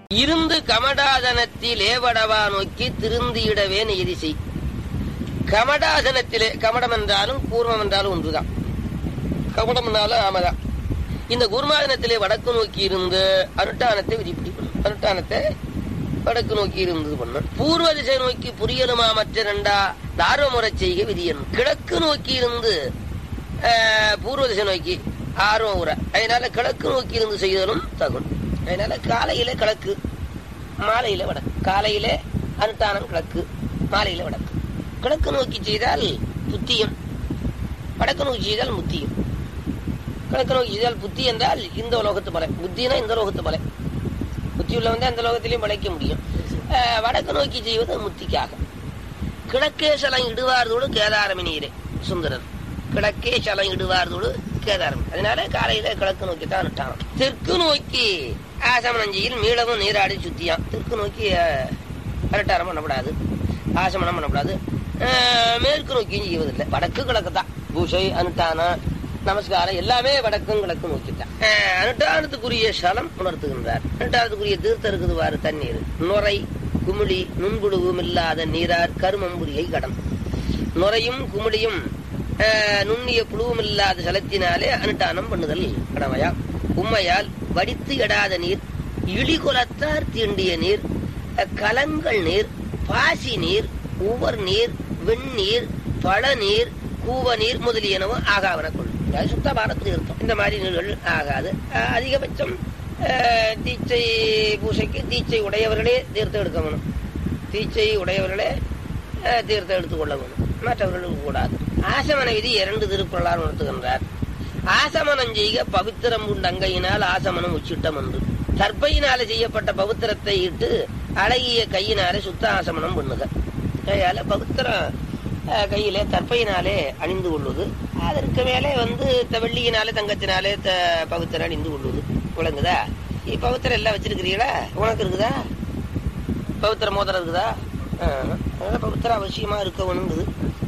இருந்து கமடாதனத்தில் ஏவடவா நோக்கி திருந்தியிடவே நெய்தி செய் கமடாதனத்திலே கமடம் என்றாலும் கூர்மம் என்றாலும் ஒன்றுதான் கமடம் என்றாலும் ஆமதான் இந்த குருமாதனத்திலே வடக்கு நோக்கி இருந்து அனுட்டானத்தை விதிப்பிடி அனுட்டானத்தை வடக்கு நோக்கி இருந்தது பண்ணும் பூர்வ திசை நோக்கி புரியலுமா மற்ற ரெண்டா தார்வமுறை செய்க விதியன் கிழக்கு நோக்கி இருந்து ஆஹ், பூர்வ திசை நோக்கி ஆர்வம் உரை அதனால கிழக்கு நோக்கி இருந்து செய்தலும் தகும் அதனால காலையில கிழக்கு மாலையில வடக்கு காலையில அனுட்டானம் கிழக்கு மாலையில வடக்கு கிழக்கு நோக்கி செய்தால் புத்தியம் வடக்கு நோக்கி செய்தால் முத்தியம் கிழக்கு நோக்கி செய்தால் புத்தி என்றால் இந்த உலகத்து பலை புத்தினா இந்த உலகத்து பலை புத்தி உள்ளவன் தான் இந்த லோகத்திலையும் படைக்க முடியும் அஹ், வடக்கு நோக்கி செய்வது முத்திக்காக கிழக்கே சலம் இடுவார்தோடு கேதாரமி நீரே சுந்தரர் கிழக்கே சலம் இடுவார்தோடு கேதாரம் அதனால காலையில கிழக்கு நோக்கி தான் அனுட்டானம் தெற்கு நோக்கி ஆசமனஞ்சியில் மீளவும் நீராடி சுத்தியான் தெற்கு நோக்கி அஹ், அரட்டாரம் பண்ணக்கூடாது ஆசமனம் பண்ணக்கூடாது அஹ், மேற்கு நோக்கியும் செய்வதில்லை வடக்கு கிழக்கு தான் பூசை அனுட்டானம் நமஸ்காரம் எல்லாமே வடக்கும் கிழக்கும் நோக்கிட்டான் அஹ், அனுட்டானத்துக்குரிய சலம் உணர்த்துகின்றார் அனுட்டானத்துக்குரிய தீர்த்தம் இருக்குது வாரு தண்ணீர் நுரை குமிழி நுண்புழுவும் இல்லாத நீரார் கருமம்புரியை கடன் நுரையும் குமிழியும் அஹ், நுண்ணிய புழுவும் இல்லாத சலத்தினாலே அனுட்டானம் பண்ணுதல் கடமையா உம்மையால் வடித்து எடாத நீர் இழிகுலத்தார் தீண்டிய நீர் அஹ், கலங்கள் நீர் பாசி நீர் உவர் நீர் வெந்நீர் பழநீர் கூவ நீர் முதலியனவும் ஆகாவன கொள்ளும் அது சுத்தமான தீர்த்தம் இந்த மாதிரி நீர்கள் ஆகாது அஹ், அதிகபட்சம் அஹ், தீச்சை பூசைக்கு தீச்சை உடையவர்களே தீர்த்தம் எடுக்க வேணும் தீச்சை உடையவர்களே அஹ், தீர்த்தம் எடுத்துக்கொள்ள வேணும் மற்றவர்களுக்கு கூடாது ஆசமன விதி இரண்டு திருக்குறளார் உணர்த்துகின்றார் ஆசமனம் செய்க பவித்திரம் உண்டங்கையினால் ஆசமனம் உச்சிட்டம் என்று தற்பையினால செய்யப்பட்ட பவித்திரத்தை இட்டு அழகிய கையினாலே சுத்த ஆசமனம் பண்ணுக கையால பவித்திரம் அஹ், கையிலே தற்பையினாலே அணிந்து கொள்வது அதற்கு மேலே வந்து த- வெள்ளியினாலே தங்கத்தினாலே த பவித்திரம் அணிந்து கொள்வது விளங்குதா இப்ப பவித்திரம் எல்லாம் வச்சிருக்கிறீங்களா உனக்கு இருக்குதா பவித்திர மோதிரம் இருக்குதா ஆமா. அதனால பவித்திரம் அவசியமா இருக்கணுங்குது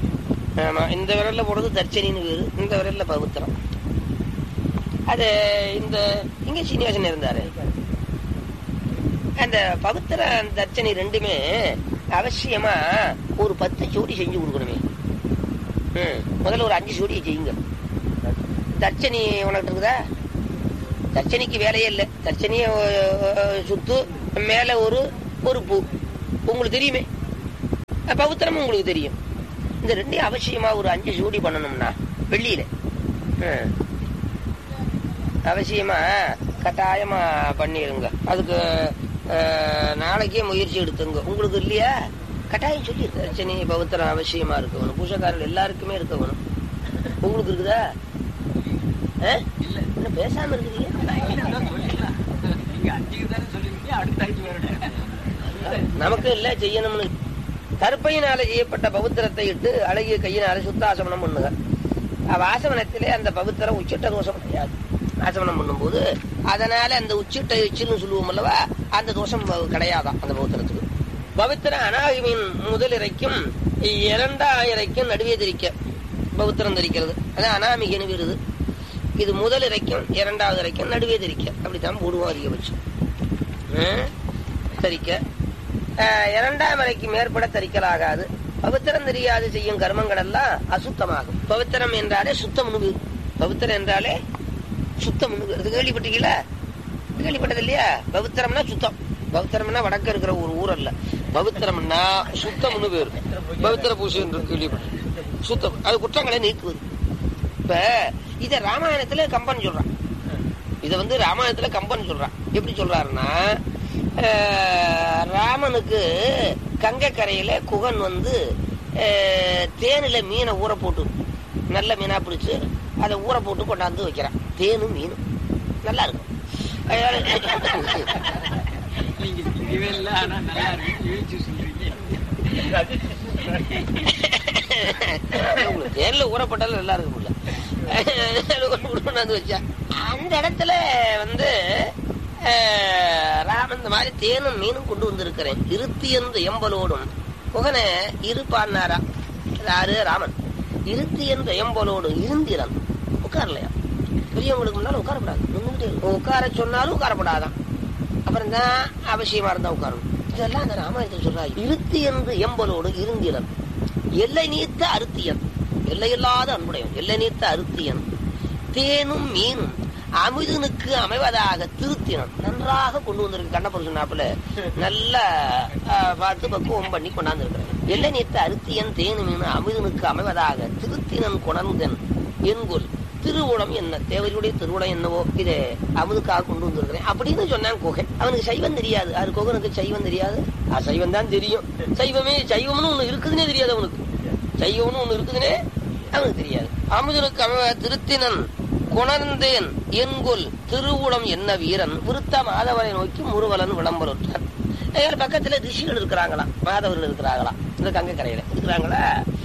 ஆமா இந்த விரல்ல போடுறது தர்ச்சனின்னு பேரு இந்த விரல்ல பவித்திரம் அது இந்த இங்க சீனிவாசன் இருந்தாரு அந்த பவித்திர தர்ச்சனி ரெண்டுமே அவசியமா ஒரு பத்து ஜோடி செஞ்சு கொடுக்கணுமே ம், முதல்ல ஒரு அஞ்சு ஜோடியை செய்யுங்க தர்ச்சனி உனக்கு இருக்குதா தர்ச்சனிக்கு வேலையே இல்லை தர்ச்சனிய அஹ், சுத்து மேல ஒரு ஒரு பூ உங்களுக்கு தெரியுமே அஹ், பவித்திரமும் உங்களுக்கு தெரியும் இந்த ரெண்டையும் அவசியமா ஒரு அஞ்சு ஜோடி பண்ணணும்னா வெள்ளியில ம். அவசியமா கட்டாயமா பண்ணிருங்க அதுக்கு அஹ், நாளைக்கே முயற்சி எடுத்துங்க உங்களுக்கு இல்லையா கட்டாயம் சொல்லி தர்ச்சனி பவித்திரம் அவசியமா இருக்கணும் பூசக்காரர்கள் எல்லாருக்குமே இருக்கணும் உங்களுக்கு இருக்குதா ஆ? என்ன பேசாம இருக்கிறீங்க நமக்கு இல்ல செய்யணும்னு கருப்பையினால செய்யப்பட்ட பவித்திரத்தை இட்டு அழகிய கையினால சுத்தாசமனம் பண்ணுங்க அவ ஆசமனத்திலே அந்த பவித்திரம் உச்சிட்ட தோஷம் கிடையாது ஆசமனம் பண்ணும்போது அதனால அந்த உச்சிட்ட எச்சில்னு சொல்லுவோம் அல்லவா அந்த தோஷம் கிடையாதான் அந்த பவித்திரத்துக்கு பவித்திர அனாகிமின் முதல் இறைக்கும் இரண்டாம் இறைக்கும் நடுவே திரிக்க பவித்திரம் தரிக்கிறது அதான் அனாமிகன்னு விருது இது முதல் இறைக்கும் இரண்டாவது இறைக்கும் நடுவே திரிக்க அப்படித்தான் போடுவோம் அதிகபட்சம் ம், தரிக்க அஹ், இரண்டாம் இறைக்கு மேற்பட தரிக்கலாகாது பவித்திரம் தெரியாது செய்யும் கர்மங்கள் எல்லாம் அசுத்தமாகும் பவித்திரம் என்றாலே சுத்தம் பவித்திரம் என்றாலே சுத்தம் இது கேள்விப்பட்டீங்களா கேள்விப்பட்டது இல்லையா பவித்திரம்னா சுத்தம் பவித்திரம்னா வடக்க இருக்கிற ஒரு ஊர் அல்ல பவித்திரம்னா சுத்தம்னு பேரு பவித்திர பூசை என்று கேள்விப்பட்டேன் சுத்தம் அது குற்றங்களை நீக்குவது இப்ப இத ராமாயணத்துல கம்பன் சொல்றான் இத வந்து ராமாயணத்துல கம்பன் சொல்றான் எப்படி சொல்றாருன்னா அஹ், ராமனுக்கு கங்கை கரையில குகன் வந்து அஹ், தேனில மீனை ஊற போட்டு நல்ல மீனா பிடிச்சு அதை ஊற போட்டு கொண்டாந்து வைக்கிறான் தேனும் மீனும் நல்லா இருக்கும் அதனால- நீங்க திங்கவே இல்லை ஆனா நல்லா இருக்கு யோசிச்சு சொல்றீங்க உங்களுக்கு தேன்ல ஊறப்பட்டாலும் நல்லா இருக்கும்ல கொண்டாந்து வச்சா அந்த இடத்துல வந்து அஹ், ராமன் இந்த மாதிரி தேனும் மீனும் கொண்டு வந்திருக்கிறேன் இருத்தி என்று எம்பலோடும் புகனை இருப்பான்னாரா யாரு ராமன் இருத்தி என்ற எம்பலோடும் இருந்திரன் உட்காரலையா பெரியவங்களுக்கு முன்னால உட்காரப்படாது நின்னுகிட்டே இரு. உட்கார சொன்னாலும் உட்காரப்படாதான் அப்ப அப்புறம் தான் அவசியமா இருந்தா உட்காரணும் இதெல்லாம் அந்த ராமாயணத்தில் சொல்றாரு இருத்தி என்று எம்பலோடு இருந்திலன் எல்லை நீத்த அருத்தியன் எல்லையில்லாத அன்புடையவன் எல்லை நீத்த அருத்தியன் தேனும் மீனும் அமிதனுக்கு அமைவதாக திருத்தினன் நன்றாக கொண்டு வந்திருக்கு கண்ணப்பர் சொன்னாப்புல நல்லா ஆஹ், பார்த்து பக்குவம் பண்ணி கொண்டாந்து இருக்கிறேன் எல்லை நீத்த அருத்தியன் தேனும் மீனும் அமிதனுக்கு அமைவதாக திருத்தினன் கொணர்ந்தன் என்கொல் திருவுளம் என்ன தேவரியுடைய திருவுளம் என்னவோ இதை அமுதுக்காக கொண்டு வந்திருக்கிறேன் அப்படின்னு சொன்னான் குகை அவனுக்கு சைவம் தெரியாது அது குகனுக்கு சைவம் தெரியாது ஆ, சைவம் தான் தெரியும் சைவமே சைவம்னு ஒண்ணு இருக்குதுன்னே தெரியாது அவனுக்கு சைவம்னு ஒண்ணு இருக்குதுன்னே அவனுக்கு தெரியாது அமுதனுக்கு அவன் திருத்தினன் குணர்ந்தேன் என்கொல் திருவுளம் என்ன வீரன் விருத்த மாதவரை நோக்கி முருவலன் விளம்பரத்தார் எங்கள் பக்கத்துல ரிஷிகள் இருக்கிறாங்களாம் மாதவர்கள் இருக்கிறாங்களாம் இந்த கங்கை கரையில இருக்கிறாங்களா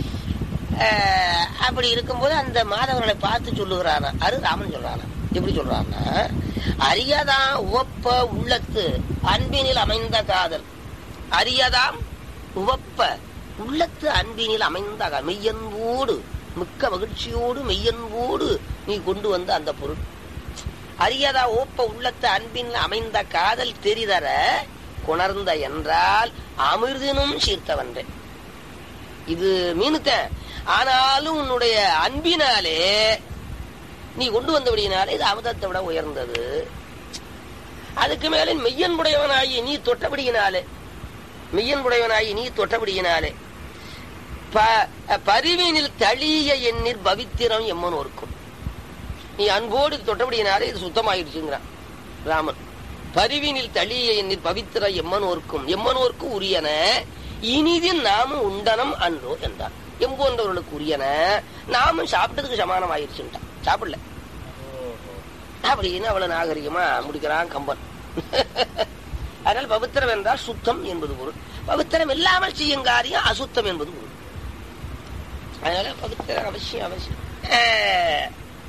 அஹ், அப்படி இருக்கும்போது அந்த மாதவர்களை பார்த்து சொல்லுகிறானா அரு ராமன் சொல்றானா எப்படி சொல்றான்னா அறியதாம் உவப்ப உள்ளத்து அன்பினில் அமைந்த காதல் அறியதாம் உவப்ப உள்ளத்து அன்பினில் அமைந்த காதல் மெய்யன்போடு மிக்க மகிழ்ச்சியோடு மெய்யன்போடு நீ கொண்டு வந்த அந்த பொருள் அறியதா ஓப்ப உள்ளத்து அன்பின் அமைந்த காதல் தெரிதர குணர்ந்த என்றால் அமிர்தினும் சீர்த்தவன்றே இது மீனுத்த ஆனாலும் உன்னுடைய அன்பினாலே நீ கொண்டு வந்தபடியினாலே இது அமிர்தத்தை விட உயர்ந்தது அதுக்கு மேலே மெய்யன்புடையவனாகி நீ தொட்டபடியினாலே மெய்யன்புடையவனாகி நீ தொட்டபடியினாலே ப- பரிவினில் தளிய எண்ணில் பவித்திரம் எம்மன் ஒர்க்கும் நீ அன்போடு தொட்டபடியினாலே இது சுத்தமாயிடுச்சுங்கிறான் ராமன் பரிவினில் தளிய எண்ணில் பவித்திர எம்மனோர்க்கும் எம்மனோர்க்கும் உரியன இனிதில் நாமும் உண்டனம் அன்றோ என்றான் எம்போன்றவர்களுக்கு உரியன நாமும் சாப்பிட்டதுக்கு சமானம் ஆயிடுச்சுட்டான் சாப்பிடல அப்படின்னு அவ்வளவு நாகரிகமா முடிக்கிறான் கம்பன் அதனால் பவித்திரம் என்றால் சுத்தம் என்பது பொருள் பவித்திரம் இல்லாமல் செய்யும் காரியம் அசுத்தம் என்பது பொருள் அதனால பவித்திரம் அவசியம் அவசியம் அஹ்,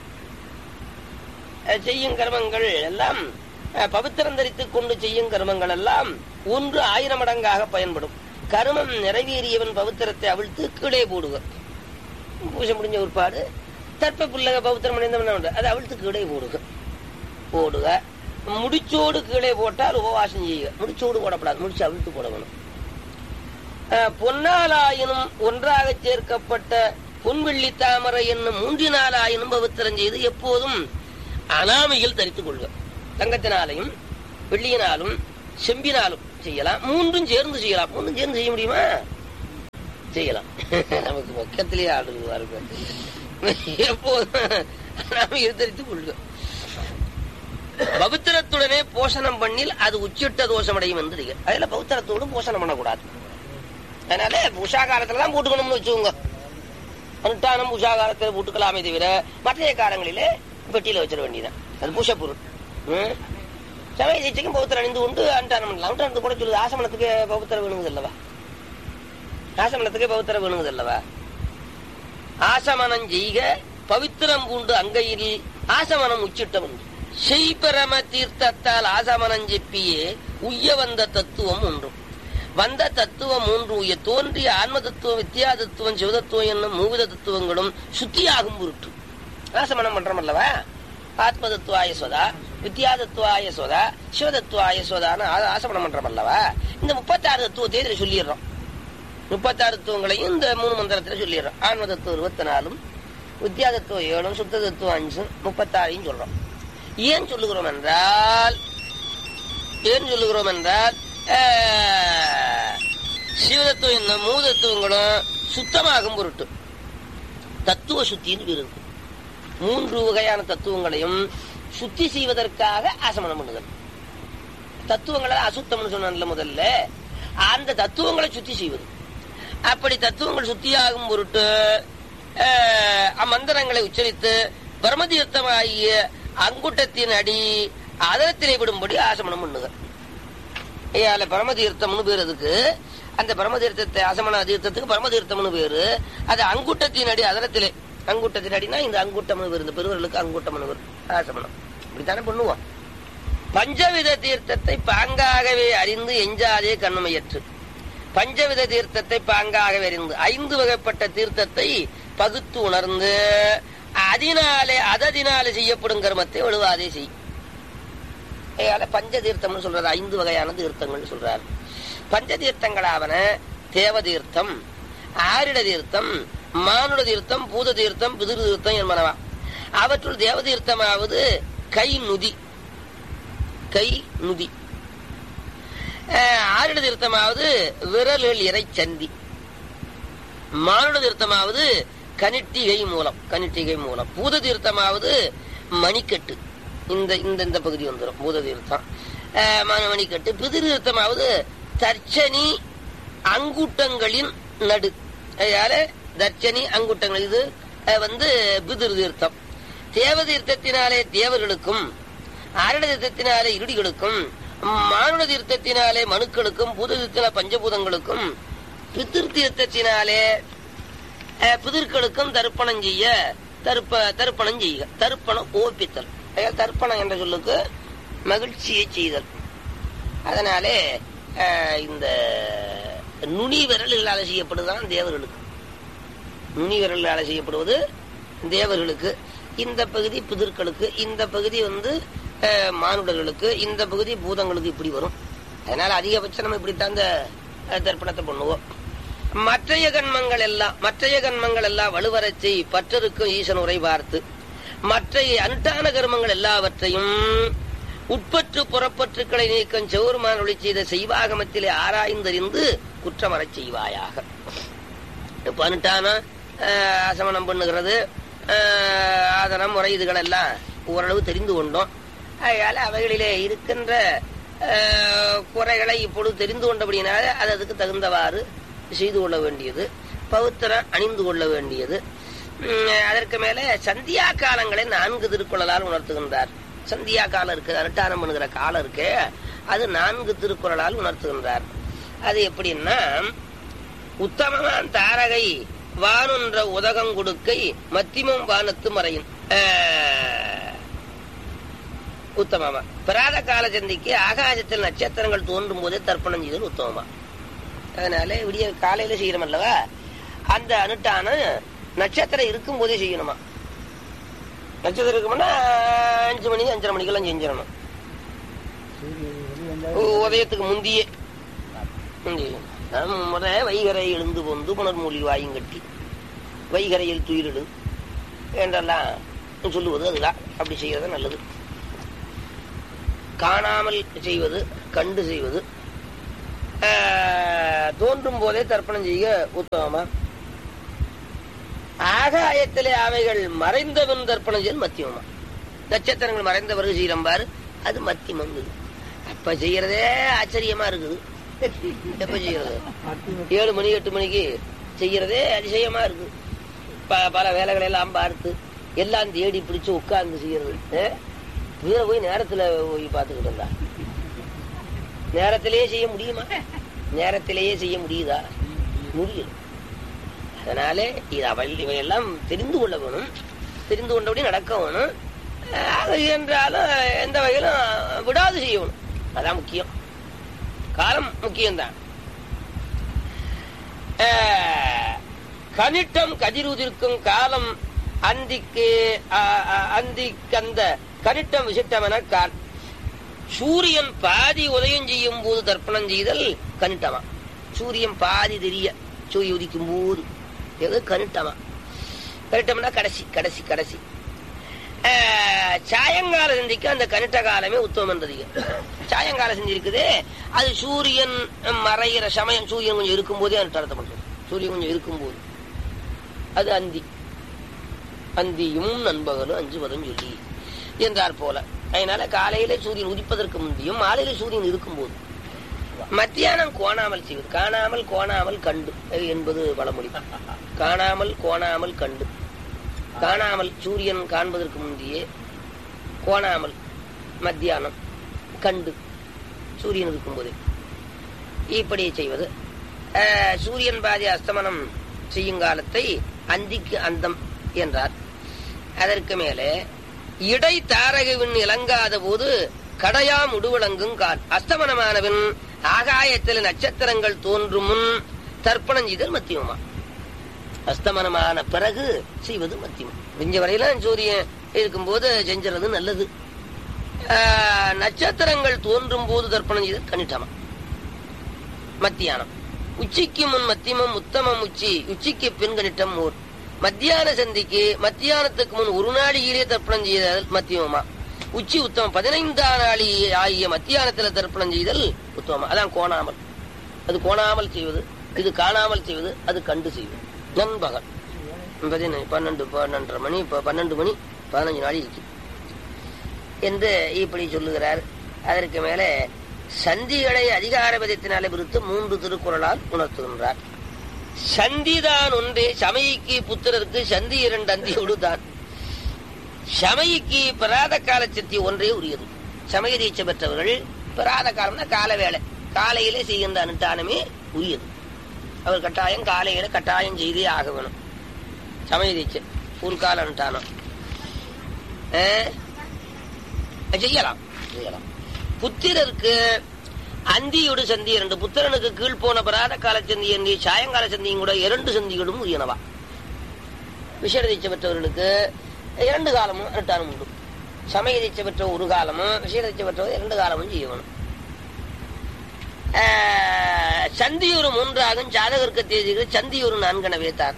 அஹ், செய்யும் கர்மங்கள் எல்லாம் அஹ், பவித்திரம் தரித்துக் கொண்டு செய்யும் கர்மங்கள் எல்லாம் ஒன்று ஆயிரம் மடங்காக பயன்படும் கர்மம் நிறைவேறியவன் பவித்திரத்தை அவிழ்த்து கீழே போடுக பூஜை முடிஞ்ச ஒருபாடு தற்ப புள்ளக பவித்திரம் அடைந்தவன் என்ன பண்றது? அதை அவிழ்த்து கீழே போடுக போடுக முடிச்சோடு கீழே போட்டால் உபவாசம் செய்யுக முடிச்சோடு போடப்படாது முடிச்சு அவிழ்த்து போட வேணும் அஹ், பொன்னாலாயினும் ஒன்றாக சேர்க்கப்பட்ட பொன்வெள்ளி தாமரை என்னும் மூன்றினாலாயினும் பவித்திரம் செய்து எப்போதும் அனாமையில் தரித்துக் கொள்க தங்கத்தினாலையும் வெள்ளியினாலும் செம்பினாலும் செய்யலாம் மூன்றும் சேர்ந்து செய்யலாம் மூன்றும் சேர்ந்து செய்ய முடியுமா செய்யலாம் நமக்கு பக்கத்திலேயே ஆடுது பாருங்க எப்போதும் அனாமையில் தரித்துக் கொள்க பவித்திரத்துடனே போஷணம் பண்ணில் அது உச்சிட்ட தோஷமடையும் என்று இருக்கு. அதுல பவித்திரத்தோடு போஷணம் பண்ணக்கூடாது அதனால உஷா காலத்துல தான் போட்டுக்கணும்னு வச்சுக்கோங்க அனுஷ்டானம் உஷா காலத்துல போட்டுக்கலாமே தவிர மற்ற காலங்களிலே பெட்டியில வச்சிட வேண்டியதான் அது பூஷ பொருள் ம். சமய தீட்சைக்கும் பௌத்தர் அணிந்து கொண்டு அனுஷ்டானம் பண்ணலாம் அனுஷ்டானத்துக்கு கூட சொல்லுது ஆசமனத்துக்கு பௌத்தர் வேணுங்குது அல்லவா ஆசமனத்துக்கு பௌத்தர் வேணுங்குது அல்லவா ஆசமனம் செய்க பவித்திரம் பூண்டு அங்கையில் ஆசமனம் உச்சிட்டம் உண்டு செய்பரம தீர்த்தத்தால் ஆசமனம் செப்பியே உய்ய வந்த தத்துவம் ஒன்றும் வந்த தத்துவம் மூன்று உய்ய தோன்றிய ஆன்ம தத்துவம் வித்யா தத்துவம் சிவதத்துவம் என்னும் மூவித தத்துவங்களும் சுத்தியாகும் பொருட்டு ஆசமனம் பண்றோம் அல்லவா ஆத்ம தத்துவாய சொதா வித்யா தத்துவாய சொதா சிவதத்துவாய சொதான்னு ஆ- ஆசமனம் பண்றோம் அல்லவா இந்த முப்பத்தாறு தத்துவத்தை இதுல சொல்லிடுறோம் முப்பத்தாறு தத்துவங்களையும் இந்த மூணு மந்திரத்துல சொல்லிடுறோம் ஆன்ம தத்துவம் இருபத்தி நாலும் வித்யா தத்துவம் ஏழும் சுத்த தத்துவம் அஞ்சும் முப்பத்தாறையும் சொல்றோம் ஏன் சொல்லுகிறோம் என்றால் ஏன் சொல்லுகிறோம் என்றால் ஆஹ், சிவதத்துவம் என்ன மூதத்துவங்களும் சுத்தமாகும் பொருட்டு தத்துவ சுத்தின்னு பேர் இருக்கு மூன்று வகையான தத்துவங்களையும் சுத்தி செய்வதற்காக ஆசமனம் பண்ணுதல் தத்துவங்களை அசுத்தம்னு சொன்னல முதல்ல அந்த தத்துவங்களை சுத்தி செய்வது அப்படி தத்துவங்கள் சுத்தியாகும் பொருட்டு ஆஹ், அம்மந்திரங்களை உச்சரித்து பரமதீர்த்தமாகிய அங்குட்டத்தின் அடி அதரத்திலே விடும்படி ஆசமனம் பண்ணுக ஏயால பரமதீர்த்தம்னு பேர் அதுக்கு அந்த பரமதீர்த்தத்தை ஆசமன தீர்த்தத்துக்கு பரமதீர்த்தம்னு பேரு அது அங்குட்டத்தின் அடி அதரத்திலே அங்குட்டத்தின் அடினா இந்த அங்குட்டம்னு பேர் இந்த பெருவர்களுக்கு அங்குட்டம்னு பேர் ஆசமனம் இப்படித்தானே பண்ணுவோம் பஞ்சவித தீர்த்தத்தை பாங்காகவே அறிந்து எஞ்சாதே கண்ணுமையற்று பஞ்சவித தீர்த்தத்தை பாங்காகவே அறிந்து ஐந்து வகைப்பட்ட தீர்த்தத்தை பகுத்து உணர்ந்து அதனாலே அததினாலே செய்யப்படும் கர்மத்தை வலுவாதே செய் அதனால பஞ்ச தீர்த்தம்னு சொல்றாரு ஐந்து வகையான தீர்த்தங்கள் சொல்றாரு பஞ்ச தீர்த்தங்களாவன தேவ தீர்த்தம் ஆரிட தீர்த்தம் மானுட தீர்த்தம் பூத தீர்த்தம் பிதிரு தீர்த்தம் என்பனவா அவற்றுள் தேவ தீர்த்தமாவது கை நுதி கை நுதி அஹ், ஆரிட தீர்த்தமாவது விரல்கள் இறை சந்தி மானுட தீர்த்தமாவது கனிட்டிகை மூலம் கனிட்டிகை மூலம் பூத தீர்த்தமாவது மணிக்கட்டு இந்த இந்த இந்த பகுதி வந்துடும் பூத தீர்த்தம் அஹ், மணி- மணிக்கட்டு பிதிரு தீர்த்தமாவது தர்ச்சனி அங்குட்டங்களின் நடு அதனால தர்ச்சனி அங்குட்டங்கள் இது அஹ், வந்து பிதிரு தீர்த்தம் தேவ தீர்த்தத்தினாலே தேவர்களுக்கும் ஆரண தீர்த்தத்தினாலே இருடிகளுக்கும் மானுட தீர்த்தத்தினாலே மனுக்களுக்கும் பூத தீர்த்தின பஞ்சபூதங்களுக்கும் பிதிர் தீர்த்தத்தினாலே அஹ், பிதிர்களுக்கும் தர்ப்பணம் செய்ய தர்ப்ப தர்ப்பணம் செய்க தர்ப்பணம் ஓப்பித்தல் அதாவது தர்ப்பணம் என்ற சொல்லுக்கு மகிழ்ச்சியை செய்தல் அதனாலே அஹ், இந்த நுனி விரல்களால் செய்யப்படுதான் தேவர்களுக்கு நுனி விரல்களால் செய்யப்படுவது தேவர்களுக்கு இந்த பகுதி பிதிர்களுக்கு இந்த பகுதி வந்து அஹ், மானுடர்களுக்கு இந்த பகுதி பூதங்களுக்கு இப்படி வரும் அதனால அதிகபட்சம் நம்ம இப்படித்தான் இந்த அஹ், தர்ப்பணத்தை பண்ணுவோம் மற்றைய கண்மங்கள் எல்லாம் மற்றைய கண்மங்கள் எல்லாம் வலுவரச் செய் பற்றருக்கும் ஈசன் உரை பார்த்து மற்றைய அனுட்டான கர்மங்கள் எல்லாவற்றையும் உட்பற்று புறப்பற்றுக்களை நீக்கம் செவுருமான் ஒளி செய்த செய்வாகமத்திலே ஆராய்ந்தறிந்து குற்றமறச் செய்வாயாக இப்ப அனுட்டான அஹ், அசமணம் பண்ணுகிறது அஹ், ஆதனம் முறை இதுகள் எல்லாம் ஓரளவு தெரிந்து கொண்டோம் அதனால அவைகளிலே இருக்கின்ற அஹ், குறைகளை இப்பொழுது தெரிந்து கொண்டபடினால அது அதுக்கு தகுந்தவாறு செய்து கொள்ள வேண்டியது பவித்திரம் அணிந்து கொள்ள வேண்டியது உம், அதற்கு மேலே சந்தியா காலங்களை நான்கு திருக்குறளால் உணர்த்துகின்றார் சந்தியா காலம் இருக்கு அனுட்டானம் பண்ணுகிற காலம் இருக்கு அது நான்கு திருக்குறளால் உணர்த்துகின்றார் அது எப்படின்னா உத்தமமான் தாரகை வானுன்ற உதகம் கொடுக்கை மத்திமம் வானத்து மறையும் ஆஹ், உத்தமமா பிராத கால சந்திக்கு ஆகாசத்தில் நட்சத்திரங்கள் தோன்றும் போதே தர்ப்பணம் செய்தல் உத்தமமா அதனால விடிய காலையில செய்யணும் அல்லவா அந்த அனுட்டான நட்சத்திரம் இருக்கும் போதே செய்யணுமா நட்சத்திரம் இருக்கும்னா அஞ்சு மணி அஞ்சரை மணிக்கெல்லாம் செஞ்சிடணும் உ- உதயத்துக்கு முந்தியே முந்தியே. நாம் முத வைகரை எழுந்து பொந்து புனர்மூலி வாயும் கட்டி வைகரையில் துயிலிடு என்றெல்லாம் சொல்லுவது அதுதான் அப்படி செய்யறது நல்லது காணாமல் செய்வது கண்டு செய்வது ஆஹ், தோன்றும் போதே தர்ப்பணம் செய்ய உத்தமமா ஆகாயத்திலே அவைகள் மறைந்தவன் தர்ப்பணம் செய்வது மத்தியமா நட்சத்திரங்கள் மறைந்த பிறகு செய்யறோம் பாரு அது மத்தியமம் இது. அப்ப செய்யறதே ஆச்சரியமா இருக்குது எப்ப செய்யறது ஏழு மணி எட்டு மணிக்கு செய்யறதே அதிசயமா இருக்கு ப- பல வேலைகளை எல்லாம் பார்த்து எல்லாம் தேடி பிடிச்சு உட்கார்ந்து செய்யறது அஹ்? இதுல போய் நேரத்துல போய் பார்த்துக்கிட்டு இருந்தா நேரத்திலேயே செய்ய முடியுமா நேரத்திலேயே செய்ய முடியுதா முடியல அதனாலே இது அவள் இவையெல்லாம் தெரிந்து கொள்ள வேணும் தெரிந்து கொண்டபடி நடக்க வேணும் அஹ் அது என்றாலும் எந்த வகையிலும் விடாது செய்யணும் அதான் முக்கியம் காலம் முக்கியம்தான் அஹ், கனிட்டம் கதிருதிர்க்கும் காலம் அந்திக்கு அஹ், அஹ், அந்திக்கந்த கனிட்டம் விசிட்டமென கால் சூரியன் பாதி உதயம் செய்யும் போது தர்ப்பணம் செய்தல் கனிட்டமா சூரியன் பாதி தெரிய சூரிய உதிக்கும் போது எது கனிட்டமா கனிட்டம்னா கடைசி கடைசி கடைசி ஆஹ், சாயங்கால சிந்திக்கு அந்த கனிட்ட காலமே உத்தமம் என்றது சாயங்கால சிந்தி இருக்குதே அது சூரியன் மறைகிற சமயம் சூரியன் கொஞ்சம் இருக்கும்போதே அனுஷ்டானத்தை பண்றது சூரியன் கொஞ்சம் இருக்கும்போது அது அந்தி அந்தியும் நண்பகலும் அஞ்சு பதம் சொல்லி என்றார் போல அதனால காலையில சூரியன் உதிப்பதற்கு முந்தியும் மாலையில சூரியன் இருக்கும்போது மத்தியானம் கோணாமல் செய்வது காணாமல் கோணாமல் கண்டு அது என்பது பழமொழி காணாமல் கோணாமல் கண்டு காணாமல் சூரியன் காண்பதற்கு முந்தையே கோணாமல் மத்தியானம் கண்டு சூரியன் இருக்கும்போது இப்படி செய்வது அஹ், சூரியன் பாதி அஸ்தமனம் செய்யும் காலத்தை அந்திக்கு அந்தம் என்றார் அதற்கு மேலே இடை தாரகவின் இலங்காத போது கடையாம் உடுவிளங்கும் கால் அஸ்தமனமானவன் ஆகாயத்தில் நட்சத்திரங்கள் தோன்றும் முன் தர்ப்பணம் செய்தல் மத்தியமா அஸ்தமனமான பிறகு செய்வது மத்தியம் விஞ்ச வரையில சூரியன் இருக்கும்போது செஞ்சுறது நல்லது ஆஹ், நட்சத்திரங்கள் தோன்றும் போது தர்ப்பணம் செய்தல் கணிட்டமா மத்தியானம் உச்சிக்கு முன் மத்தியமம் உத்தமம் உச்சி உச்சிக்கு பின் கணிட்டம் ஓர் மத்தியான சந்திக்கு மத்தியானத்துக்கு முன் ஒரு நாளியிலே தர்ப்பணம் செய்தல் மத்தியமமா உச்சி உத்தமம் பதினைந்தாம் நாளி ஆகிய மத்தியானத்துல தர்ப்பணம் செய்தல் உத்தமம் அதான் கோணாமல் அது கோணாமல் செய்வது இது காணாமல் செய்வது அது கண்டு செய்வது நண்பகல் பதின- பன்னெண்டு பன்னெண்டரை மணி இப்ப பன்னெண்டு மணி பதினஞ்சு நாள் இருக்கு என்று இப்படி சொல்லுகிறார் அதற்கு மேலே சந்திகளை அதிகார விதத்தினாலே விருத்து மூன்று திருக்குறளால் உணர்த்துகின்றார் சந்திதான் ஒன்றே சமயிக்கு புத்திரருக்கு சந்தி இரண்டு அந்தியோடு தான் சமயிக்கு பிராத கால சக்தி ஒன்றே உரியது சமய தீட்சை பெற்றவர்கள் பிராத காலம்னா கால வேலை காலையிலே செய்கின்ற அனுஷ்டானமே உரியது அவர் கட்டாயம் காலையில கட்டாயம் செய்தே ஆக வேணும் சமய தீட்சை கால அனுஷ்டானம் அஹ், செய்யலாம் செய்யலாம் புத்திரருக்கு அந்தியோடு சந்தி இரண்டு புத்திரனுக்கு கீழ் போன பிராத கால சந்தி என்று சாயங்கால சந்தியும் கூட இரண்டு சந்திகளும் உரியனவா விஷய தீட்சை பெற்றவர்களுக்கு இரண்டு காலமும் அனுஷ்டானம் உண்டு சமய தீட்சை பெற்ற ஒரு காலமும் விஷய தீட்சை பெற்றவர் இரண்டு காலமும் செய்யணும் ஆஹ், சந்தியூர் மூன்றாகும் ஜாதகர்க்க தேதிகள் சந்தியூர் நான்கெனவே தான்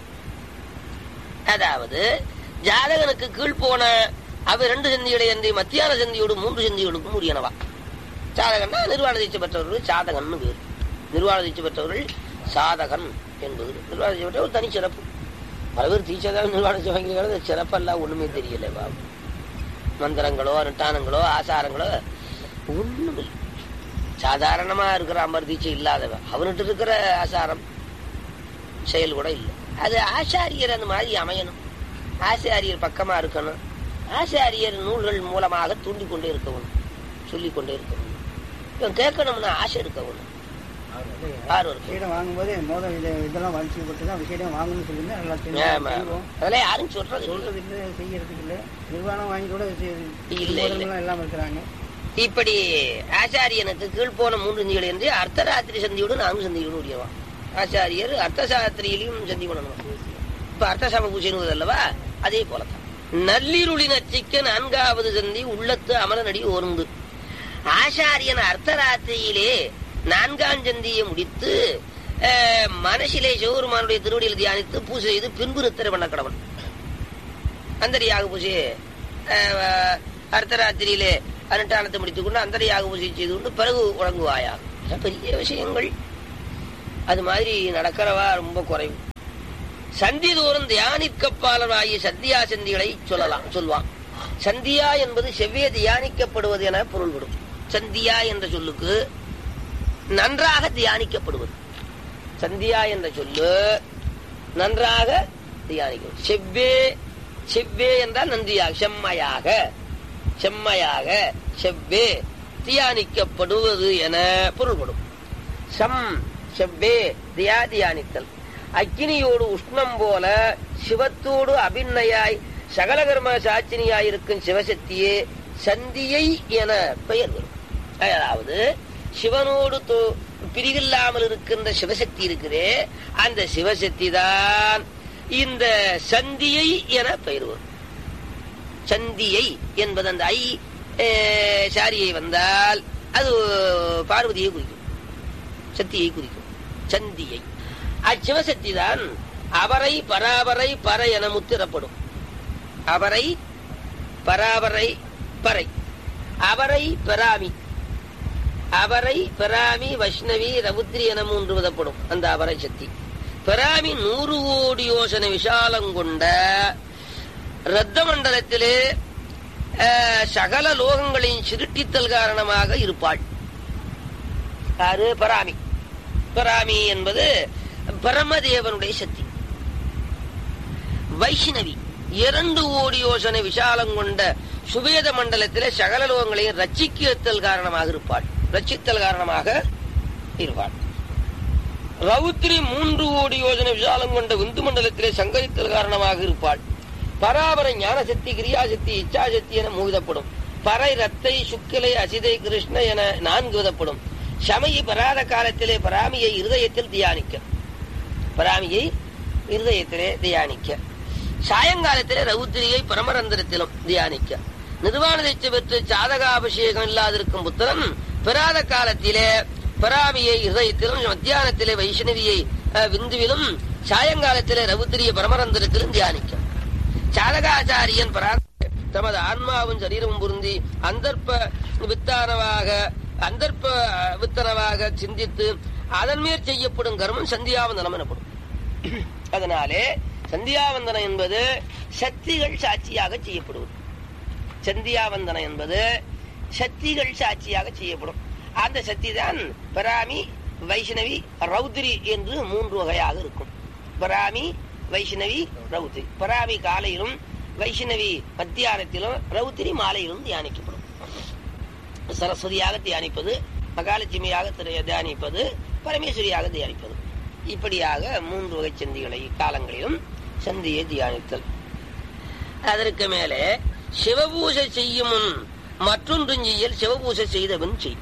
அதாவது ஜாதகனுக்கு கீழ் போன அவ ரெண்டு சந்திகளை அன்றி மத்தியான சந்தியோடு மூன்று சந்திகளுக்கும் உரியனவா சாதகன்னா நிர்வாண தீட்சை பெற்றவர்கள் சாதகன்னு பேர் நிர்வாண தீட்சை பெற்றவர்கள் சாதகன் என்பது நிர்வாண தீட்சை பெற்ற ஒரு தனி சிறப்பு பல பேர் தீட்சைதான் நிர்வாண தீட்சை வாங்கியிருக்காங்க சிறப்பெல்லாம் ஒண்ணுமே தெரியல பாபு மந்திரங்களோ அனுஷ்டானங்களோ ஆசாரங்களோ ஒண்ணும் இல்லை சாதாரணமா இருக்கிற அமர் தீட்சை இல்லாதவன் அவன்கிட்ட இருக்கிற ஆசாரம் செயல் கூட இல்லை அது ஆசாரியர் அந்த மாதிரி அமையணும் ஆசாரியர் பக்கமா இருக்கணும் ஆசாரியர் நூல்கள் மூலமாக தூண்டிக் கொண்டே இருக்கணும் சொல்லிக் கொண்டே இருக்கணும் இவன் கேட்கணும்னா ஆசை இருக்கணும் ஆர்வம் இருக்கணும். விஷயம் வாங்கும்போது மோதல் இது இதெல்லாம் வலிச்சு போட்டு தான் விஷயம் வாங்கணும்னு சொல்லி நல்லா ஆமா, ஆமா. அதெல்லாம் யாரும் சொல்றது இல்லை. சொல்றது இல்லை செய்யறதுக்கு இல்லை நிர்வாணம் வாங்கி கூட இல்லை, இல்லை. மோதல்லாம் இல்லாம இருக்கிறாங்க இப்படி ஆச்சாரியனுக்கு கீழ் போன மூன்று சந்திகள் என்று அர்த்தராத்திரி சந்தியோடு நான்கு சந்தியோடு உரியவான் ஆச்சாரியர் அர்த்தசாஸ்திரியிலையும் சந்தி பண்ணணும் இப்ப அர்த்தசாம பூஜைன்னு அல்லவா அதே போலதான் நள்ளிருளின் அச்சிக்க நான்காவது சந்தி உள்ளத்து அமலனடி ஓர்ந்து ஆச்சாரியன் அர்த்தராத்திரியிலே நான்காம் சந்தியை முடித்து அஹ், மனசிலே சிவபெருமானுடைய திருவடியில் தியானித்து பூஜை செய்து பின்பு நித்திரை பண்ண கடவன் அந்தரியாக பூஜை அஹ், அர்த்தராத்திரியிலே அனுஷ்டானத்தை முடித்துக் கொண்டு அந்தரியாக பூஜை செய்து கொண்டு பிறகு உறங்குவாயா இதெல்லாம் பெரிய விஷயங்கள் அது மாதிரி நடக்கிறவா ரொம்ப குறைவு சந்தி தோறும் தியானிக்கப்பாளராகிய சந்தியா சந்திகளை சொல்லலாம் சொல்வான் சந்தியா என்பது செவ்விய தியானிக்கப்படுவது என பொருள்படும் சந்தியா என்ற சொல்லுக்கு நன்றாக தியானிக்கப்படுவது சந்தியா என்ற சொல்லு நன்றாக தியானிக்கும் செவ்வே செவ்வே என்றால் நன்றியாக செம்மையாக செம்மையாக செவ்வே தியானிக்கப்படுவது என பொருள்படும் சம் செவ்வே தியா தியானித்தல் அக்கினியோடு உஷ்ணம் போல சிவத்தோடு அபிநயாய் சகலகர்ம சாட்சினியாயிருக்கும் சிவசக்தியே சந்தியை என பெயர் வரும் அதாவது சிவனோடு தோ- பிரிவில்லாமல் இருக்கின்ற சிவசக்தி இருக்குதே அந்த சிவசக்தி தான் இந்த சந்தியை என பெயர் வரும் சந்தியை என்பது அந்த ஐ அஹ், சாரியை வந்தால் அது பார்வதியை குறிக்கும் சக்தியை குறிக்கும் சந்தியை அச்சிவசக்தி தான் அவரை பராபரை பற என முத்திரப்படும் அவரை பராபரை பறை அவரை பெறாமி அவரை பெறாமி வைஷ்ணவி ரவுத்ரி என மூன்று விதப்படும் அந்த அவரை சக்தி பெறாமி நூறு கோடி யோசனை விஷாலம் கொண்ட ரத்த மண்டலத்திலே அஹ், சகல லோகங்களின் சிருட்டித்தல் காரணமாக இருப்பாள் யாரு பராமி பராமி என்பது பரமதேவனுடைய சக்தி வைஷ்ணவி இரண்டு கோடி யோசனை விஷாலம் கொண்ட சுவேத மண்டலத்திலே சகல லோகங்களையும் ரட்சிக்கத்தல் காரணமாக இருப்பாள் ரட்சித்தல் காரணமாக இருப்பாள் ரவுத்ரி மூன்று கோடி யோஜனை விசாலம் கொண்ட விந்து மண்டலத்திலே சங்கரித்தல் காரணமாக இருப்பாள் பராபர ஞானசக்தி கிரியாசக்தி இச்சாசக்தி என மூவிதப்படும் பறை ரத்தை சுக்கிலை அசிதை கிருஷ்ண என நான்கு விதப்படும் சமயி பராத காலத்திலே பராமியை இருதயத்தில் தியானிக்க பராமியை இருதயத்திலே தியானிக்க சாயங்காலத்திலே ரவுத்திரியை பரமரந்திரத்திலும் தியானிக்க நிர்வாண தீட்சை பெற்று சாதகாபிஷேகம் இல்லாதிருக்கும் புத்திரன் பெறாத காலத்திலே பராமியை ஹிருதயத்திலும் மத்தியானத்திலே வைஷ்ணவியை அஹ், விந்துவிலும் சாயங்காலத்திலே ரவுத்திரிய பரமரந்திரத்திலும் தியானிக்கும் சாதகாச்சாரியன் பரா தமது ஆன்மாவும் சரீரமும் பொருந்தி அந்தர்ப்ப வித்தானவாக அந்தர்ப்ப வித்தனவாக சிந்தித்து அதன் மேற் செய்யப்படும் கர்மம் சந்தியாவந்தனம் எனப்படும் அதனாலே சந்தியாவந்தனம் என்பது சக்திகள் சாட்சியாக செய்யப்படுவது சந்தியாவந்தனம் என்பது சக்திகள் சாட்சியாக செய்யப்படும் அந்த சக்தி தான் பராமி வைஷ்ணவி ரௌத்ரி என்று மூன்று வகையாக இருக்கும் பராமி வைஷ்ணவி ரௌத்ரி பராமி காலையிலும் வைஷ்ணவி மத்தியானத்திலும் ரௌத்ரி மாலையிலும் தியானிக்கப்படும் சரஸ்வதியாக தியானிப்பது மகாலட்சுமியாக திரு- தியானிப்பது பரமேஸ்வரியாக தியானிப்பது இப்படியாக மூன்று வகை சந்திகளை காலங்களிலும் சந்தியை தியானித்தல் அதற்கு மேலே சிவபூஜை செய்யும் முன் மற்றொன்றும் செய்யல் சிவபூஜை செய்தவன் செய்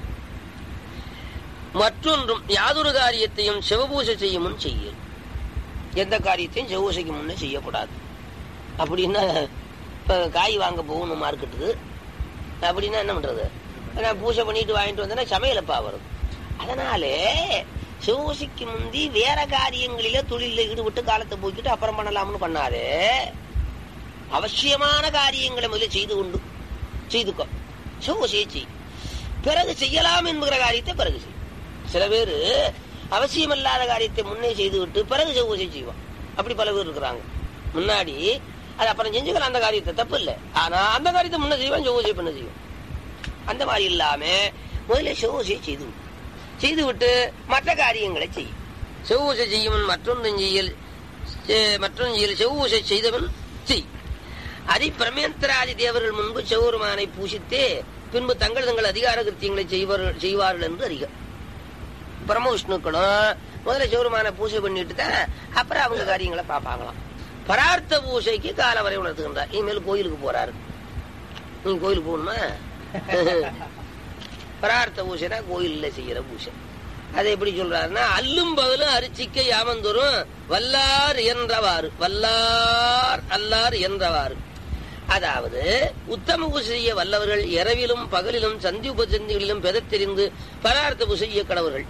மற்றொன்றும் யாதொரு காரியத்தையும் சிவபூஜை செய்யும் முன் செய்யல் எந்த காரியத்தையும் சிவபூஜைக்கு முன்னே செய்யக்கூடாது அப்படின்னா இப்ப காய் வாங்க போகணும் மார்க்கெட்டுக்கு அப்படின்னா என்ன பண்றது நான் பூஜை பண்ணிட்டு வாங்கிட்டு வந்தேன்னா சமையலப்பா வரும் அதனாலே சிவபூசைக்கு முந்தி வேற காரியங்களில தொழில ஈடுபட்டு காலத்தை போய்க்கிட்டு அப்புறம் பண்ணலாம்னு பண்ணாதே அவசியமான காரியங்களை முதல்ல செய்து கொண்டு செய்துக்கோ சிவபூசையை செய் பிறகு செய்யலாம் என்கிற காரியத்தை பிறகு செய் சில பேர் அவசியமில்லாத காரியத்தை முன்னே செய்து விட்டு பிறகு சிவபூசை செய்வான் அப்படி பல பேர் இருக்கிறாங்க முன்னாடி அது அப்புறம் செஞ்சுக்கலாம் அந்த காரியத்தை தப்பு இல்லை ஆனா அந்த காரியத்தை முன்ன செய்வான் சிவபூசை பண்ண செய்வான் அந்த மாதிரி இல்லாம முதல்ல சிவபூசையை செய்து விடு. செய்து விட்டு மற்ற காரியங்களை செய் சிவபூசை செய்யவன் மற்றொன்றும் செய்யல் செ- மற்றொன்று செய்யல் சிவபூசை செய்தவன் செய் அதி பிரமேந்திராதி தேவர்கள் முன்பு சிவபெருமானை பூசித்தே பின்பு தங்கள் தங்கள் அதிகார கிருத்தியங்களை செய்வார்கள் செய்வார்கள் என்று அறிக பிரம்ம விஷ்ணுக்களும் முதல்ல சிவபெருமானை பூஜை பண்ணிட்டு தான் அப்புறம் அவங்க காரியங்களை பார்ப்பாங்களாம் பரார்த்த பூஜைக்கு காலவரை உணர்த்துகின்றார் இனிமேல் கோயிலுக்கு போறாரு நீங்க கோயிலுக்கு போகணுமா பரார்த்த பூஜைனா கோயில்ல செய்யற பூஜை அதை எப்படி சொல்றாருன்னா அல்லும் பகலும் அரிச்சிக்க யாமந்தோறும் வல்லார் என்றவாறு வல்லார் அல்லார் என்றவாறு அதாவது உத்தம பூஜை செய்ய வல்லவர்கள் இரவிலும் பகலிலும் சந்தி உபசந்திகளிலும் பெதத்தெரிந்து பரார்த்த பூஜை செய்ய கடவர்கள்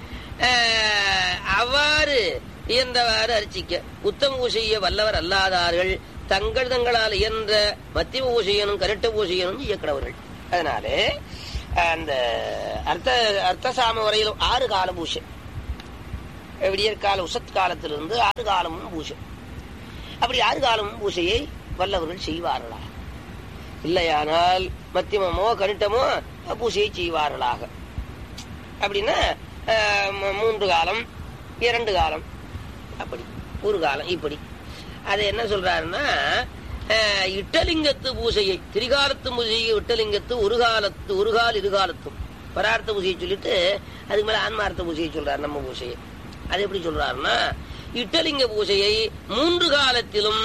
ஆஹ், அவ்வாறு இயன்றவாறு அர்ச்சிக்க உத்தம பூசைய வல்லவர் அல்லாதார்கள் தங்கள் தங்களால் இயன்ற மத்திய பூசையனும் கரெக்ட பூசையனும் இயக்கடவர்கள் அதனாலே அந்த அர்த்த அர்த்தசாம வரையிலும் ஆறு கால பூசை விடியற் கால உசத் காலத்திலிருந்து ஆறு காலமும் பூசை அப்படி ஆறு காலமும் பூசையை வல்லவர்கள் செய்வார்களா இல்லையானால் மத்தியமோ கனிட்டமோ பூசையை செய்வார்களாக அப்படின்னா அஹ், ம- மூன்று காலம் இரண்டு காலம் அப்படி ஒரு காலம் இப்படி அது என்ன சொல்றாருன்னா அஹ், இட்டலிங்கத்து பூசையை திரிகாலத்து பூசையை இட்டலிங்கத்து ஒரு காலத்து ஒரு கால் இரு காலத்தும் பரார்த்த பூசையை சொல்லிட்டு அதுக்கு மேல ஆன்மார்த்த பூசையை சொல்றாரு நம்ம பூசையை அது எப்படி சொல்றாருன்னா இட்டலிங்க பூசையை மூன்று காலத்திலும்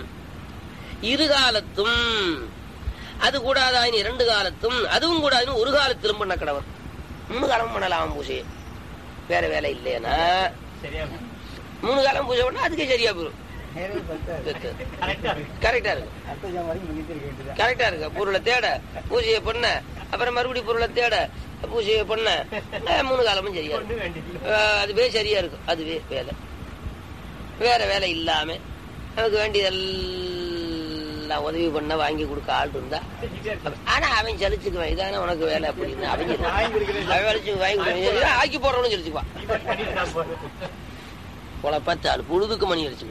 இரு காலத்தும் அது கூடாதாயின் இரண்டு காலத்தும் அதுவும் கூடாதுன்னு ஒரு காலத்திலும் பண்ண கடவர் மூணு காலம் பண்ணலாம் பூஜை வேற வேலை இல்லையா சரியா மூணு காலம் பூஜை பண்ணா அதுக்கே சரியா போயிடும் நேரம் பத்தாது கரெக்டா இருக்கு கரெக்டா இருக்கு அடுத்த ஜாம் வரைக்கும் முடித்திருக்க வேண்டியதான் கரெக்டா இருக்கு பொருளை தேட பூஜையை பண்ண அப்புறம் மறுபடியும் பொருளை தேட பூஜையை பண்ண அஹ், மூணு காலமும் சரியா ஒண்ணு இருக்கும் வேண்டியது அஹ், அதுவே சரியா இருக்கும் அதுவே வேலை வேற வேலை இல்லாம நமக்கு வேண்டியதெல்லாம் உதவி பண்ண வாங்கி கொடுக்க ஆள் இருந்தா ஆனா அவன் சலிச்சுக்குவான் இதானே உனக்கு வேலை அப்படின்னு அவங்க வாங்கி கொடுக்கிறேன். அவன் வலிச்சு வாங்கி கொடுக்க ஆக்கி போடுறவனும் சலிச்சுக்குவான் பண்ணிட்டு நான் போறேன். போல பத்து ஆள் பொழுதுக்கு மணி அடிச்சு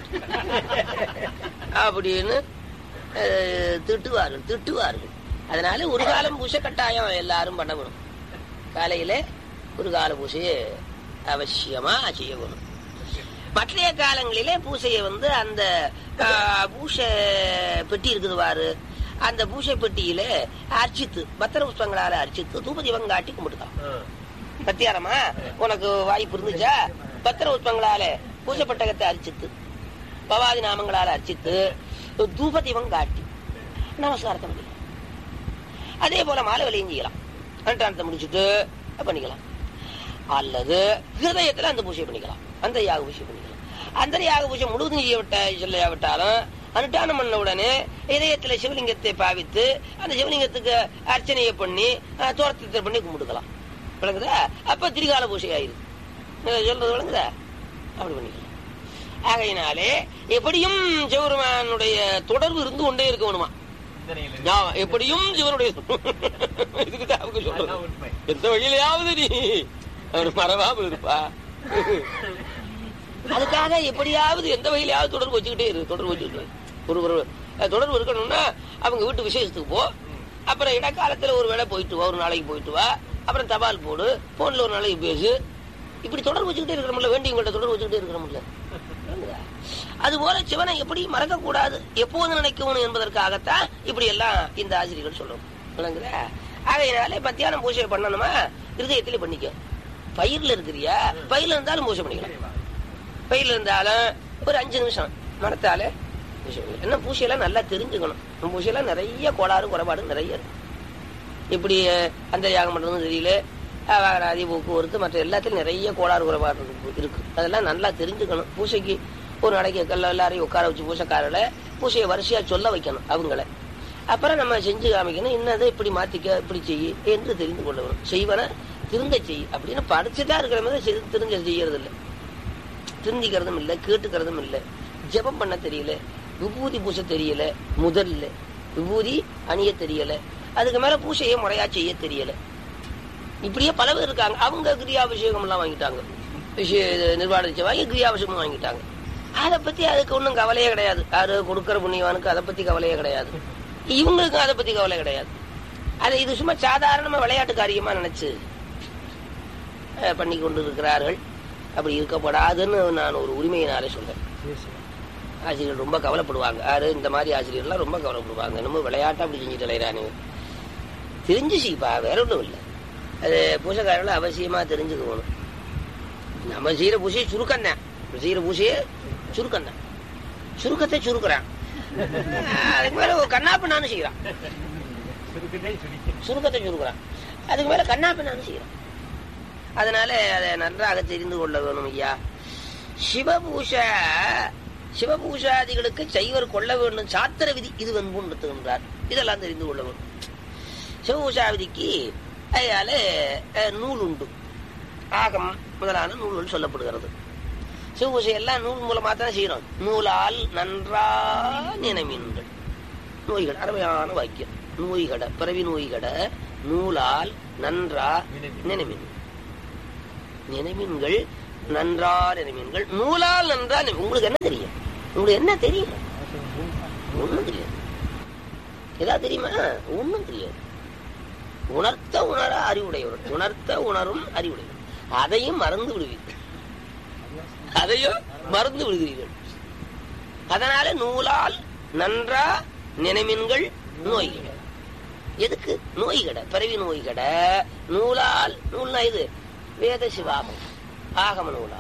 அப்படின்னு அஹ், திட்டுவார்கள் திட்டுவார்கள் அதனால ஒரு காலம் பூசை கட்டாயம் எல்லாரும் பண்ண வேணும் காலையில ஒரு கால பூசையை அவசியமா செய்ய வேணும் மற்றைய காலங்களிலே பூசையை வந்து அந்த ஆஹ், பூசை பெட்டி இருக்குது பாரு அந்த பூசை பெட்டியில அர்ச்சித்து பத்திர புஷ்பங்களால அர்ச்சித்து தூபதீபம் காட்டி கும்பிட்டுக்கலாம் ஆ. பத்தியாரமா உனக்கு வாய்ப்பு இருந்துச்சா பத்திர புஷ்பங்களால பூசை பட்டகத்தை அர்ச்சித்து பவாதி நாமங்களால அர்ச்சித்து தூபதீபம் காட்டி நமஸ்காரத்தை பண்ணிக்கலாம் அதே போல மாலை வழியும் செய்யலாம் அனுஷ்டானத்தை முடிச்சுட்டு பண்ணிக்கலாம் அல்லது ஹிருதயத்துல அந்த பூஜை பண்ணிக்கலாம் அந்த யாக பூஜை பண்ணிக்கலாம் அந்த யாக பூஜை முழுவதும் செய்ய விட்ட செய்யாவிட்டாலும் அனுஷ்டானம் பண்ண உடனே இதயத்துல சிவலிங்கத்தை பாவித்து அந்த சிவலிங்கத்துக்கு அர்ச்சனையை பண்ணி அஹ், தோரத்தை பண்ணி கும்பிட்டுக்கலாம் விளங்குதா அப்ப திரிகால பூஜை ஆயிருக்கு நான் சொல்றது விளங்குதா அப்படி பண்ணிக்கலாம் ஆகையினாலே எப்படியும் சிவருமானுடைய தொடர்பு இருந்து கொண்டே இருக்க வேணுமா ஆமா, எப்படியும் சிவனுடைய இதுக்கு தான் அவங்க சொல்றது உண்மை எந்த வழியிலையாவது நீ அவர் மறவாம இருப்பா அதுக்காக எப்படியாவது எந்த வகையிலாவது தொடர்பு வச்சுக்கிட்டே இரு தொடர்பு வச்சுக்கிட்டு இரு. ஒரு ஒரு அஹ், தொடர்பு இருக்கணும்னா அவங்க வீட்டு விசேஷத்துக்கு போ அப்புறம் இடைக்காலத்துல ஒரு வேளை போயிட்டு வா ஒரு நாளைக்கு போயிட்டு வா அப்புறம் தபால் போடு போன்ல ஒரு நாளைக்கு பேசு இப்படி தொடர்பு வச்சுக்கிட்டே இருக்கிறோம்ல வேண்டியவங்கள்ட்ட தொடர்பு வச்சுக்கிட்டே இருக்கிறோம்ல அதுபோல சிவனை எப்படி மறக்க கூடாது எப்போது நினைக்கணும் என்பதற்காகத்தான் இப்படி எல்லாம் இந்த ஆசிரியர்கள் சொல்றோம் விளங்குற ஆகையினாலே மத்தியானம் பூஜை பண்ணணுமா இருதயத்திலே பண்ணிக்க பயிர்ல இருக்கிறியா பயிர்ல இருந்தாலும் பூஜை பண்ணிக்கலாம் பயிர்ல இருந்தாலும் ஒரு அஞ்சு நிமிஷம் மனத்தால பூஜை பண்ணிக்கலாம் என்ன பூஜையெல்லாம் நல்லா தெரிஞ்சுக்கணும் நம்ம பூஜையெல்லாம் நிறைய கோளாறு குறைபாடு நிறைய இருக்கு இப்படி அஹ், அந்த யாகம் பண்றதும் தெரியல அஹ், வாகனாதி போக்குவரத்து மற்ற எல்லாத்துலயும் நிறைய கோளாறு குறைபாடு இருக்கு- இருக்கு அதெல்லாம் நல்லா தெரிஞ்சுக்கணும் பூசைக்கு ஒரு நாளைக்கு கல்ல எல்லாரையும் உட்கார வச்சு பூசைக்காரர்களை பூசையை வரிசையா சொல்ல வைக்கணும் அவங்கள அப்புறம் நம்ம செஞ்சு காமிக்கணும் இன்னதை இப்படி மாத்திக்க இப்படி செய்யு என்று தெரிந்து கொள்ளணும் செய்வன திருந்த செய் அப்படின்னு படிச்சுட்டா இருக்கிற மாதிரி செய்- திருந்த செய்யறது இல்லை திருந்திக்கிறதும் இல்லை கேட்டுக்கிறதும் இல்லை ஜெபம் பண்ண தெரியல விபூதி பூசை தெரியல முதல்ல விபூதி அணிய தெரியல அதுக்கு மேல பூசையை முறையா செய்ய தெரியல இப்படியே பல பேர் இருக்காங்க அவங்க கிரியாபிஷேகம் எல்லாம் வாங்கிட்டாங்க விஷய நிர்வாகத்தை வாங்கி கிரியாபிஷேகம் வாங்கிட்டாங்க அதை பத்தி அதுக்கு ஒன்றும் கவலையே கிடையாது யாரு கொடுக்கிற புண்ணியவானுக்கு அதை பத்தி கவலையே கிடையாது இவங்களுக்கும் அதை பத்தி கவலை கிடையாது அதை இது சும்மா சாதாரணமா விளையாட்டு காரியமா நினைச்சு அஹ், பண்ணி கொண்டு இருக்கிறார்கள் அப்படி இருக்கப்படாதுன்னு நான் ஒரு உரிமையினாலே சொல்றேன் ஆசிரியர்கள் ரொம்ப கவலைப்படுவாங்க யாரு இந்த மாதிரி ஆசிரியர்லாம் ரொம்ப கவலைப்படுவாங்க என்னமோ விளையாட்டா அப்படி செஞ்சுட்டு அலையிறானு தெரிஞ்சு செய்ப்பா வேற ஒன்றும் இல்லை அது பூசைக்காரர்கள் அவசியமா தெரிஞ்சுக்கணும் நம்ம செய்யற பூசையை சுருக்கம் தான் செய்யற பூசையை சுருக்கம் தான் சுருக்கத்தை சுருக்குறான் அதுக்கு மேல ஒரு கண்ணாப்பு நானும் செய்யறான் சுருக்கத்தை சுருக்குறான் அதுக்கு மேல கண்ணாப்பு நானும் செய்யறான் அதனால அதை நன்றாக தெரிந்து கொள்ள வேணும் ஐயா சிவபூஷ சிவபூஷாதிகளுக்கு சைவர் கொள்ள வேண்டும் சாத்திர விதி இது வெண்புண்டுத்துகின்றார் இதெல்லாம் தெரிந்து கொள்ள வேண்டும் சிவபூஷா விதிக்கு அதனால அஹ், நூல் உண்டு ஆகம் முதலான நூல்கள் சொல்லப்படுகிறது சிவபூஷை எல்லாம் நூல் மூலமா தான் செய்யறோம் நூலால் நன்றா நினைமீன்கள் நோய்கள் அருமையான வாக்கியம் நோய்கட பிறவி நோய்கட நூலால் நன்றா நினைமீன் நினைமீன்கள் நன்றா நினைமீன்கள் நூலால் நன்றா நினை- உங்களுக்கு என்ன தெரியும் உங்களுக்கு என்ன தெரியும் ஒண்ணும் தெரியாது ஏதாவது தெரியுமா ஒண்ணும் தெரியாது உணர்த்த உணர அறிவுடையவர் உணர்த்த உணரும் அறிவுடையவர் அதையும் மறந்து விடுவீர்கள் அதையும் மறந்து விடுகிறீர்கள் அதனால நூலால் நன்றா நினைமின்கள் நோய்கள் எதுக்கு நோய்கட பிறவி நோய்கட நூலால் நூல்னா இது வேத சிவாகம் ஆகம நூலா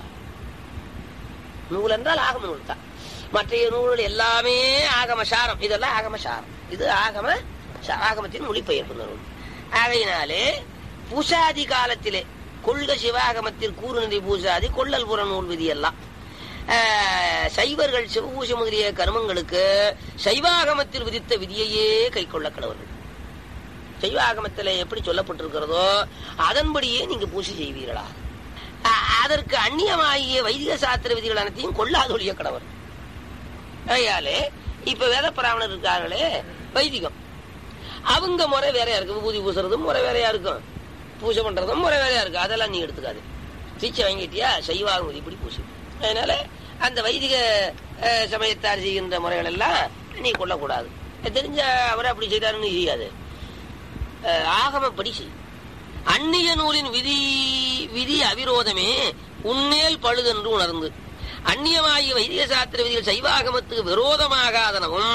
நூல் என்றால் ஆகம நூல் தான் மற்றைய நூல்கள் எல்லாமே ஆகம சாரம் இதெல்லாம் ஆகம சாரம் இது ஆகம சா- ஆகமத்தின் மொழிபெயர்ப்பு நூல் ஆகையினாலே பூசாதி காலத்திலே கொள்க சிவாகமத்தில் கூறுநிலை பூசாதி கொள்ளல் புற நூல் விதி எல்லாம் ஆஹ், சைவர்கள் சிவபூசை முதலிய கர்மங்களுக்கு சைவாகமத்தில் விதித்த விதியையே கை கொள்ள கடவர்கள் சைவாகமத்தில் எப்படி சொல்லப்பட்டிருக்கிறதோ அதன்படியே நீங்க பூசை செய்வீர்களா அ- அதற்கு அந்நியமாகிய வைதிக சாஸ்திர விதிகள் அனைத்தையும் கொள்ளாதொழிய கடவர் ஆகையாலே இப்ப வேத பிராமணர் இருக்காங்களே வைதிகம் அவங்க முறை வேறையா இருக்கு விபூதி பூசுறதும் முறை வேறையா இருக்கும் பூஜை பண்றதும் முறை வேறையா இருக்கு அதெல்லாம் நீ எடுத்துக்காது தீட்சை வாங்கிட்டியா சைவாகம் இப்படி பூசி அதனால அந்த வைதிக அஹ், சமயத்தார் செய்கின்ற முறைகள் எல்லாம் நீ கொள்ளக்கூடாது தெரிஞ்ச அவரை அப்படி செய்தாருன்னு செய்யாது அஹ், ஆகமப்படி செய் அந்நிய நூலின் விதி விதி அவிரோதமே உன்னேல் பழுதென்று உணர்ந்து அந்நியமாகிய வைதிக சாஸ்திர விதிகள் சைவாகமத்துக்கு விரோதமாகாதனவும்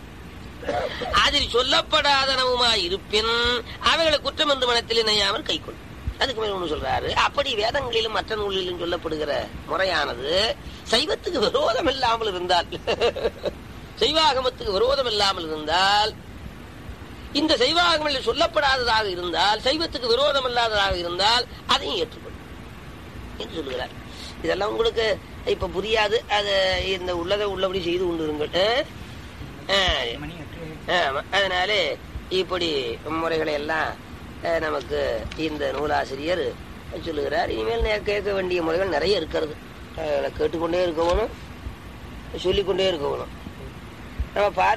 அதில் சொல்லப்படாதனவுமாய் இருப்பின் அவைகளை குற்றம் என்று மனத்தில் இணையாமல் கைக்கொள் அதுக்கு மேல ஒண்ணு சொல்றாரு அப்படி வேதங்களிலும் மற்ற நூலிலும் சொல்லப்படுகிற முறையானது சைவத்துக்கு விரோதம் இல்லாமல் இருந்தால் சைவாகமத்துக்கு விரோதம் இல்லாமல் இருந்தால் இந்த சைவாகங்களில் சொல்லப்படாததாக இருந்தால் சைவத்துக்கு விரோதம் இல்லாததாக இருந்தால் அதையும் ஏற்றுக்கொள்ளும் என்று சொல்லுகிறார் இதெல்லாம் உங்களுக்கு இப்ப புரியாது அது இந்த உள்ளதை உள்ளபடி செய்து கொண்டு இருங்கள் அஹ்? அஹ், மணி எட்டு ஆமா. அதனால இப்படி முறைகளை எல்லாம் அஹ், நமக்கு இந்த நூலாசிரியர் சொல்லுகிறார் இனிமேல் நே- கேட்க வேண்டிய முறைகள் நிறைய இருக்கிறது அஹ், கேட்டுக்கொண்டே இருக்கணும் சொல்லிக்கொண்டே இருக்கணும் நம்ம பாரு